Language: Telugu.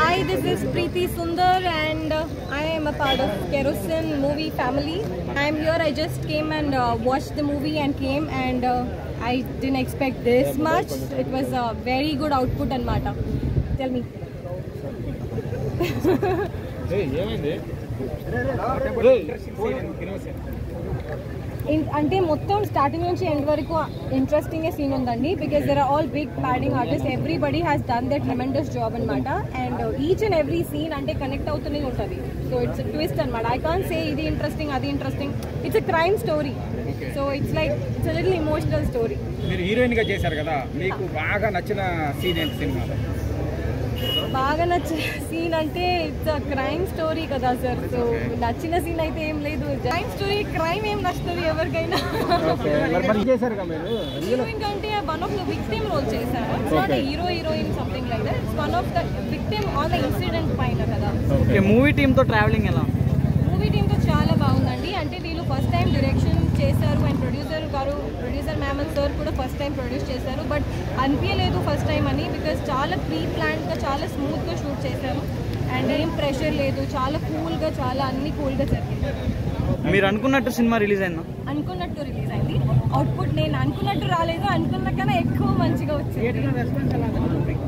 Hi, this is Preeti Sundar and uh, I am a part of Kerosene movie family. I am here, I just came and uh, watched the movie and came and uh, I didn't expect this much. It was a very good output and Mata. Tell me. ఇన్- అంటే మొత్తం స్టార్టింగ్ నుంచి ఎండ్ వరకు ఇంట్రెస్టింగ్ సీన్ ఉందండి because there are all big padding artist everybody has done that tremendous job అనమాట and each and every scene అంటే కనెక్ట్ అవుతూనే ఉంటుంది సో ఇట్స్ ట్విస్ట్ అనమాట ఐ కాన్ సే ఇది ఇంట్రెస్టింగ్ అది interesting it's a crime story so it's like it's little emotional story మీరు హీరోయిన్ గా చేశారు కదా మీకు బాగా నచ్చిన సీన్ ఏంటి సినిమాలో బాగా నచ్చిన సీన్ అంటే ఇట్స్ అ క్రైమ్ స్టోరీ కదా సార్ సో నచ్చిన సీన్ అయితే ఏం లేదు క్రైమ్ స్టోరీ క్రైమ్ ఏం నచ్చుతుంది ఎవరికైనా మరి చేశారు కదా మీరు హీరోయిన్ అంటే one of the victim role చేశారు it's not hero heroine something like that it's one of the victim on the incident పైన కదా ఓకే మూవీ టీంతో ట్రావెలింగ్ ఎలా మూవీ టీమ్ తో చాలా బాగుందండి అంటే వీళ్ళు ఫస్ట్ టైం డైరెక్షన్ చేశారు అండ్ ప్రొడ్యూసర్ గారు ప్రొడ్యూసర్ మ్యామల్ సార్ కూడా ఫస్ట్ టైం ప్రొడ్యూస్ చేశారు బట్ అనిపించలేదు ఫస్ట్ టైం అని బికాస్ చాలా ప్రీ ప్లాన్డ్గా చాలా స్మూత్గా షూట్ చేశారు అండ్ ఏం ప్రెషర్ లేదు చాలా కూల్గా చాలా అన్ని కూల్గా జరిగింది మీరు అనుకున్నట్టు సినిమా రిలీజ్ అయిందా అనుకున్నట్టు రిలీజ్ అయింది అవుట్పుట్ నేను అనుకున్నట్టు రాలేదు అనుకున్న కన్నా ఎక్కువ మంచిగా వచ్చింది